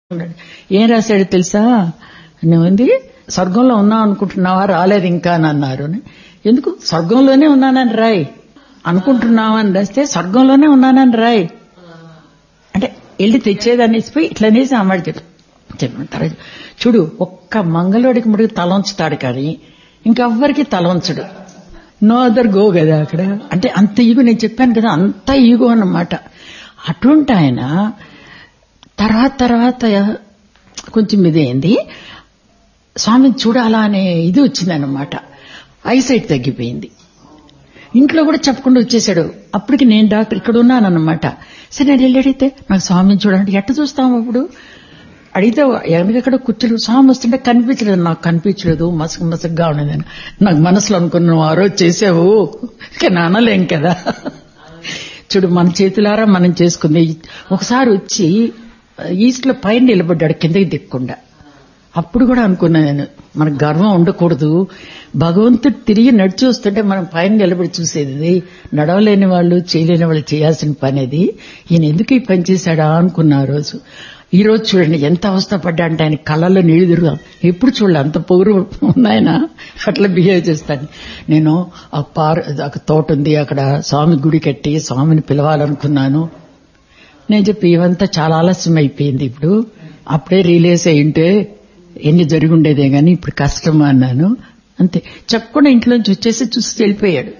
ఏం రాశాడు తెలుసా నువ్వుంది స్వర్గంలో ఉన్నావు అనుకుంటున్నావా రాలేదు ఇంకా అని అన్నారు ఎందుకు స్వర్గంలోనే ఉన్నానని రాయ్ అనుకుంటున్నావని రాస్తే స్వర్గంలోనే ఉన్నానని రాయ్ అంటే వెళ్ళి తెచ్చేదనేసి పోయి ఇట్లనేసి అమ్మాడు చెప్పు చెప్పమంటారు చూడు ఒక్క మంగళోడికి ముడికి తలంచుతాడు కానీ ఇంకెవ్వరికి తలంచడు నో అదర్ గో కదా అక్కడ అంటే అంత ఈగో నేను చెప్పాను కదా అంత ఈగో అన్నమాట అటువంటి ఆయన తర్వాత తర్వాత కొంచెం ఇదేంది స్వామిని చూడాలా అనే ఇది వచ్చిందనమాట ఐసైట్ తగ్గిపోయింది ఇంట్లో కూడా చెప్పకుండా వచ్చేసాడు అప్పటికి నేను డాక్టర్ ఇక్కడ ఉన్నానన్నమాట సరే నేను వెళ్ళి అడిగితే నాకు స్వామిని చూడాలంటే ఎట్ట చూస్తాము అప్పుడు అడిగితే ఎక్కడెక్కడ కూర్చోలు స్వామి వస్తుంటే కనిపించలేదు నాకు కనిపించలేదు మసక మసకగా ఉండేదని నాకు మనసులో అనుకున్నావు ఆ రోజు చేసావు కానీ అనలేం కదా చూడు మన చేతులారా మనం చేసుకుంది ఒకసారి వచ్చి ఈస్ట్ లో పైన నిలబడ్డాడు కిందకి దిక్కుండా అప్పుడు కూడా అనుకున్నా నేను మనకు గర్వం ఉండకూడదు భగవంతుడు తిరిగి నడిచి వస్తుంటే మనం పైన నిలబడి చూసేది నడవలేని వాళ్ళు చేయలేని వాళ్ళు చేయాల్సిన పని అది ఈయన ఎందుకు ఈ పని చేశాడా అనుకున్నా ఆ రోజు ఈ రోజు చూడండి ఎంత అవస్థ పడ్డా అంటే ఆయన కళ్ళల్లో నీళ్లు తిరుగుతాం ఎప్పుడు చూడలే అంత పొగురు ఉన్నాయన అట్లా బిహేవ్ చేస్తాను నేను ఆ పార్ ఒక తోట ఉంది అక్కడ స్వామి గుడి కట్టి స్వామిని పిలవాలనుకున్నాను నేను చెప్పి ఇవంతా చాలా ఆలస్యం అయిపోయింది ఇప్పుడు అప్పుడే రిలీజ్ అయింటే ఎన్ని జరిగి ఉండేదే గాని ఇప్పుడు కష్టం అన్నాను అంతే చెప్పకుండా ఇంట్లోంచి వచ్చేసి చూసి వెళ్ళిపోయాడు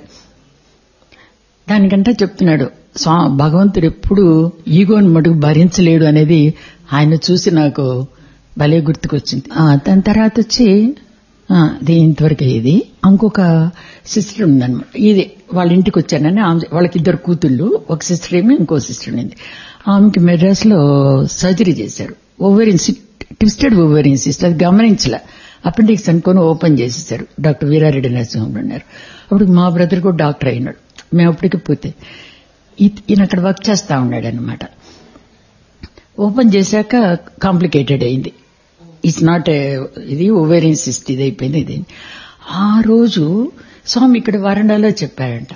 దానికంటే చెప్తున్నాడు స్వా భగవంతుడు ఎప్పుడు ఈగోని మటుకు భరించలేడు అనేది ఆయన చూసి నాకు భలే గుర్తుకొచ్చింది దాని తర్వాత వచ్చి అది ఇంతవరకు ఇది ఇంకొక సిస్టర్ ఉందన్నమాట ఇది వాళ్ళ ఇంటికి వచ్చానని వాళ్ళకి ఇద్దరు కూతుళ్ళు ఒక సిస్టర్ ఏమి ఇంకో సిస్టర్ ఉంది ఆమెకి మెడ్రాస్ లో సర్జరీ చేశారు ఓవెరిన్ ట్విస్టెడ్ ఓవెరిన్ సిస్టర్ అది గమనించలే అపెండిక్స్ అనుకొని ఓపెన్ చేసేసారు డాక్టర్ వీరారెడ్డి నరసింహం ఉన్నారు అప్పుడు మా బ్రదర్ కూడా డాక్టర్ అయినాడు మేము అప్పటికి పోతే ఈయన అక్కడ వర్క్ చేస్తా ఉన్నాడు అనమాట ఓపెన్ చేశాక కాంప్లికేటెడ్ అయింది ఇట్స్ నాట్ ఇది ఓవేరియన్ సిస్ట్ ఇది అయిపోయింది ఇది ఆ రోజు స్వామి ఇక్కడ వరండాలో చెప్పాడంట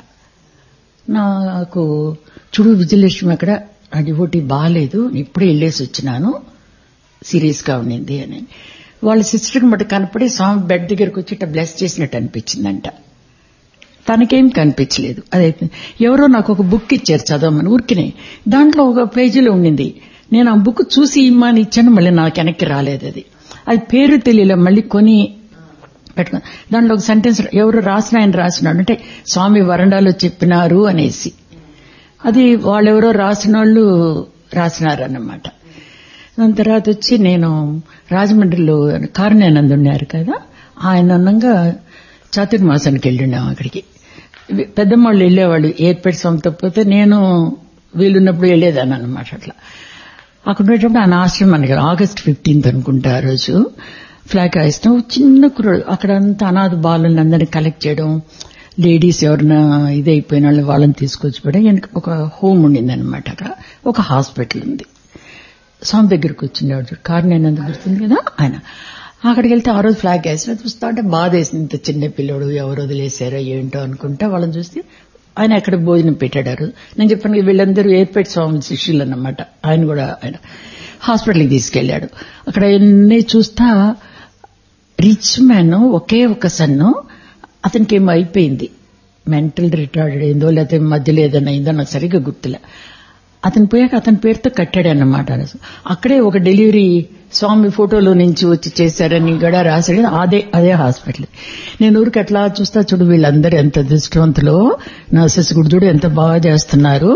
నాకు చూడు విజయలక్ష్మి అక్కడ ఆ డివోటీ బాగాలేదు ఇప్పుడే వెళ్ళేసి వచ్చినాను సీరియస్ గా ఉండింది అని వాళ్ళ సిస్టర్కి మటు కనపడి స్వామి బెడ్ దగ్గరకు వచ్చి ఇట్లా బ్లెస్ చేసినట్టు అనిపించిందంట తనకేం కనిపించలేదు అదైతే ఎవరో నాకు ఒక బుక్ ఇచ్చారు చదవమని ఊరికినే దాంట్లో ఒక పేజీలో ఉండింది నేను ఆ బుక్ చూసి ఇమ్మని ఇచ్చాను మళ్ళీ నాకు వెనక్కి రాలేదు అది అది పేరు తెలియలే మళ్ళీ కొని పెట్టుకుని దాంట్లో ఒక సెంటెన్స్ ఎవరు రాసిన ఆయన రాసినాడు అంటే స్వామి వరండాలో చెప్పినారు అనేసి అది వాళ్ళెవరో రాసిన వాళ్ళు రాసినారన్నమాట దాని తర్వాత వచ్చి నేను రాజమండ్రిలో కారుణ్యానంద్ ఉన్నారు కదా ఆయన అన్నంగా చాతుర్మాసానికి వెళ్ళినాం అక్కడికి పెద్దమ్మాళ్ళు వెళ్ళేవాళ్ళు ఏర్పేట సొంత పోతే నేను వీలున్నప్పుడు వెళ్ళేదాన్ని అనమాట అట్లా అక్కడ ఉండేటప్పుడు ఆయన ఆశ్రమానికి ఆగస్ట్ ఫిఫ్టీన్త్ అనుకుంటా ఆ రోజు ఫ్లాగ్ ఆయిస్తాం చిన్న కుర్రాడు అక్కడంతా అనాథ బాలుని అందరినీ కలెక్ట్ చేయడం లేడీస్ ఎవరైనా ఇదైపోయిన వాళ్ళు వాళ్ళని తీసుకొచ్చి పెడడం ఒక హోమ్ ఉండిందనమాట అక్కడ ఒక హాస్పిటల్ ఉంది స్వామి దగ్గరికి వచ్చిండేవాడు కారు నేను ఎందుకు గుర్తుంది కదా ఆయన అక్కడికి వెళ్తే ఆ రోజు ఫ్లాగ్ వేసిన చూస్తా అంటే బాధ వేసింది ఇంత చిన్న పిల్లడు ఎవరు వదిలేశారో ఏంటో అనుకుంటా వాళ్ళని చూస్తే ఆయన అక్కడ భోజనం పెట్టాడు నేను చెప్పాను వీళ్ళందరూ ఏర్పేట స్వామి శిష్యులు అన్నమాట ఆయన కూడా ఆయన హాస్పిటల్కి తీసుకెళ్లాడు అక్కడ ఎన్ని చూస్తా రిచ్ మ్యాన్ ఒకే ఒక సన్ను అతనికి ఏమో అయిపోయింది మెంటల్ రిటార్డెడ్ అయిందో లేకపోతే మధ్యలో ఏదైనా అయిందో నాకు సరిగ్గా గుర్తులే అతను పోయాక అతని పేరుతో కట్టాడు అన్నమాట అక్కడే ఒక డెలివరీ స్వామి ఫోటోలో నుంచి వచ్చి చేశారని కూడా రాశాడు అదే అదే హాస్పిటల్ నేను ఊరికి అట్లా చూస్తా చూడు వీళ్ళందరూ ఎంత దృష్టవంతులో నర్సెస్ కూడా చూడు ఎంత బాగా చేస్తున్నారు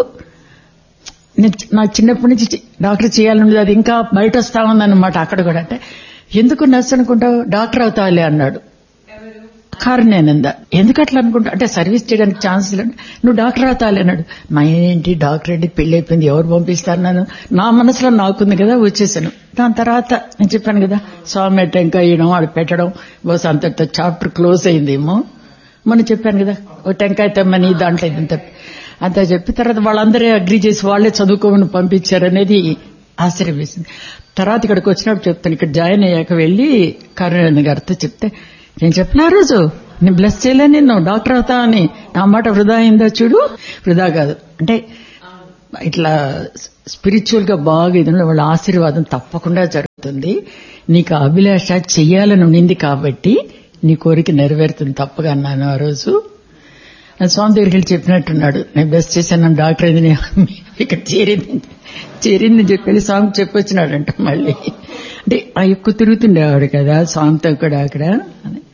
నాకు చిన్నప్పటి నుంచి డాక్టర్ చేయాలన్నది అది ఇంకా బయట వస్తా ఉందన్నమాట అక్కడ కూడా అంటే ఎందుకు నర్స్ అనుకుంటావు డాక్టర్ అవుతావులే అన్నాడు కారణేనంద ఎందుకు అట్లా అనుకుంటా అంటే సర్వీస్ చేయడానికి ఛాన్స్ లేదు నువ్వు డాక్టర్ అవుతాలే అన్నాడు నా ఏంటి డాక్టర్ ఏంటి పెళ్లి అయిపోయింది ఎవరు పంపిస్తారు నన్ను నా మనసులో నాకుంది కదా వచ్చేసాను దాని తర్వాత నేను చెప్పాను కదా స్వామి టెంకాయ వేయడం ఆడు పెట్టడం బస్ అంతటితో చాప్టర్ క్లోజ్ అయిందేమో మొన్న చెప్పాను కదా ఓ టెంకాయ తెమ్మని దాంట్లో ఇదంతా అంతా చెప్పి తర్వాత వాళ్ళందరే అగ్రి చేసి వాళ్లే చదువుకోమని పంపించారనేది ఆశ్చర్యం వేసింది తర్వాత ఇక్కడికి వచ్చినప్పుడు చెప్తాను ఇక్కడ జాయిన్ అయ్యాక వెళ్లి కరుణ గారితో చెప్తే నేను చెప్పిన రోజు నేను బ్లెస్ చేయలే నిన్ను డాక్టర్ అవుతా అని నా మాట వృధా అయిందా చూడు వృధా కాదు అంటే ఇట్లా స్పిరిచువల్ గా బాగా ఇది వాళ్ళ ఆశీర్వాదం తప్పకుండా జరుగుతుంది నీకు ఆ అభిలాష చెయ్యాలని ఉండింది కాబట్టి నీ కోరిక నెరవేరుతుంది తప్పగా అన్నాను ఆ రోజు ఆ స్వామి దగ్గరికి వెళ్ళి చెప్పినట్టున్నాడు నేను బెస్ట్ చేశాను డాక్టర్ అది నేను ఇక్కడ చేరింది చేరింది చెప్పి స్వామికి చెప్పొచ్చినాడంట మళ్ళీ అంటే ఆ ఎక్కువ తిరుగుతుండేవాడు కదా స్వామితో కూడా అక్కడ అని.